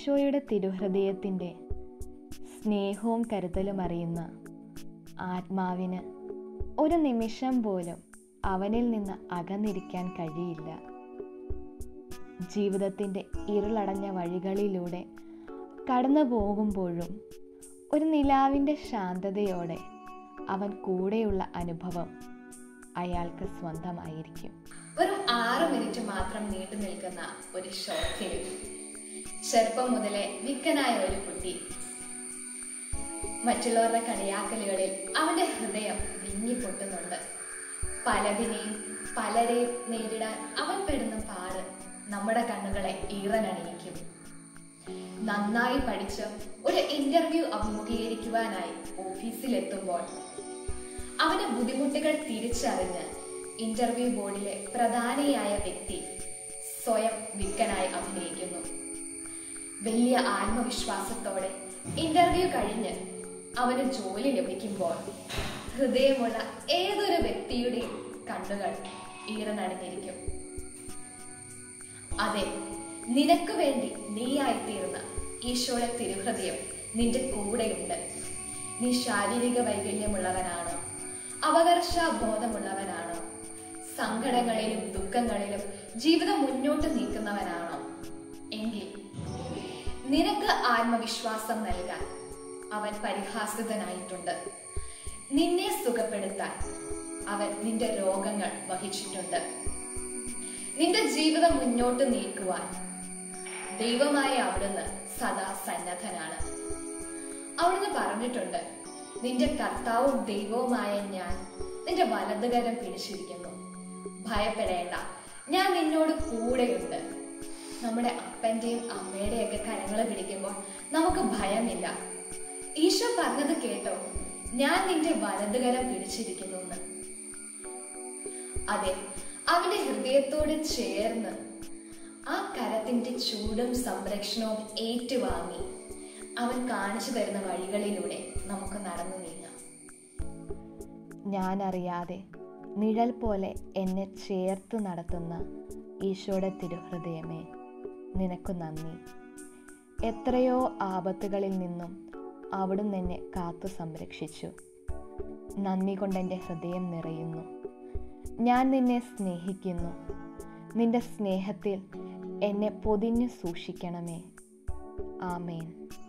ഈശോയുടെ തിരുഹൃദയത്തിൻ്റെ സ്നേഹവും കരുതലും അറിയുന്ന ആത്മാവിന് ഒരു നിമിഷം പോലും അവനിൽ നിന്ന് അകന്നിരിക്കാൻ കഴിയില്ല ജീവിതത്തിൻ്റെ ഇരുളടഞ്ഞ വഴികളിലൂടെ കടന്നു പോകുമ്പോഴും ഒരു നിലാവിൻ്റെ ശാന്തതയോടെ അവൻ കൂടെയുള്ള അനുഭവം അയാൾക്ക് സ്വന്തമായിരിക്കും വെറും ആറ് മിനിറ്റ് മാത്രം നീണ്ടു നിൽക്കുന്ന ഒരു ഷോർട്ട് ഫിലിം ചെറുപ്പം മുതലേ വിക്കനായ ഒരു കുട്ടി മറ്റുള്ളവരുടെ കളിയാക്കലുകളിൽ അവന്റെ ഹൃദയം വിങ്ങി പൊട്ടുന്നുണ്ട് പലതിനെയും പലരെയും നേരിടാൻ അവൻ പെടുന്ന പാട് നമ്മുടെ കണ്ണുകളെ ഈറനണിയിക്കും നന്നായി പഠിച്ച് ഒരു ഇന്റർവ്യൂ അഭിമുഖീകരിക്കുവാനായി ഓഫീസിലെത്തുമ്പോൾ അവന്റെ ബുദ്ധിമുട്ടുകൾ തിരിച്ചറിഞ്ഞ് ഇന്റർവ്യൂ ബോർഡിലെ പ്രധാനിയായ വ്യക്തി സ്വയം വിക്കനായി അഭിനയിക്കുന്നു വലിയ ആത്മവിശ്വാസത്തോടെ ഇന്റർവ്യൂ കഴിഞ്ഞ് അവന് ജോലി ലഭിക്കുമ്പോൾ ഹൃദയമുള്ള ഏതൊരു വ്യക്തിയുടെയും കണ്ണുകൾ ഈറനണിഞ്ഞിരിക്കും അതെ നിനക്ക് വേണ്ടി നീയായിത്തീർന്ന ഈശോയുടെ തിരുഹൃദയം നിന്റെ കൂടെയുണ്ട് നീ ശാരീരിക വൈകല്യമുള്ളവനാണോ അവകർഷ ബോധമുള്ളവനാണോ സങ്കടങ്ങളിലും ദുഃഖങ്ങളിലും ജീവിതം മുന്നോട്ട് നീക്കുന്നവനാണോ എങ്കിൽ നിനക്ക് ആത്മവിശ്വാസം നൽകാൻ അവൻ പരിഹാസിതനായിട്ടുണ്ട് നിന്നെ സുഖപ്പെടുത്താൻ അവൻ നിന്റെ രോഗങ്ങൾ വഹിച്ചിട്ടുണ്ട് നിന്റെ ജീവിതം മുന്നോട്ട് നീക്കുവാൻ ദൈവമായ അവിടുന്ന് സദാ സന്നദ്ധനാണ് അവിടുന്ന് പറഞ്ഞിട്ടുണ്ട് നിന്റെ കർത്താവും ദൈവവുമായ ഞാൻ നിന്റെ വലതുകരം പിടിച്ചിരിക്കുന്നു ഭയപ്പെടേണ്ട ഞാൻ നിന്നോട് കൂടെയുണ്ട് നമ്മുടെ അപ്പന്റെയും അമ്മയുടെയും ഒക്കെ കരങ്ങൾ പിടിക്കുമ്പോൾ നമുക്ക് ഭയമില്ല ഈശോ പറഞ്ഞത് കേട്ടോ ഞാൻ നിന്റെ വലതുകരം പിടിച്ചിരിക്കുന്നു എന്ന് അതെ അവന്റെ ഹൃദയത്തോട് ചേർന്ന് ആ കരത്തിന്റെ ചൂടും സംരക്ഷണവും ഏറ്റുവാങ്ങി അവൻ കാണിച്ചു തരുന്ന വഴികളിലൂടെ നമുക്ക് നടന്നു നീങ്ങാം ഞാനറിയാതെ നിഴൽ പോലെ എന്നെ ചേർത്ത് നടത്തുന്ന ഈശോയുടെ തിരുഹൃദയമേ നിനക്ക് നന്ദി എത്രയോ ആപത്തുകളിൽ നിന്നും അവിടുന്ന് എന്നെ കാത്തു സംരക്ഷിച്ചു നന്ദി കൊണ്ട് എൻ്റെ ഹൃദയം നിറയുന്നു ഞാൻ നിന്നെ സ്നേഹിക്കുന്നു നിന്റെ സ്നേഹത്തിൽ എന്നെ പൊതിഞ്ഞു സൂക്ഷിക്കണമേ ആമേൻ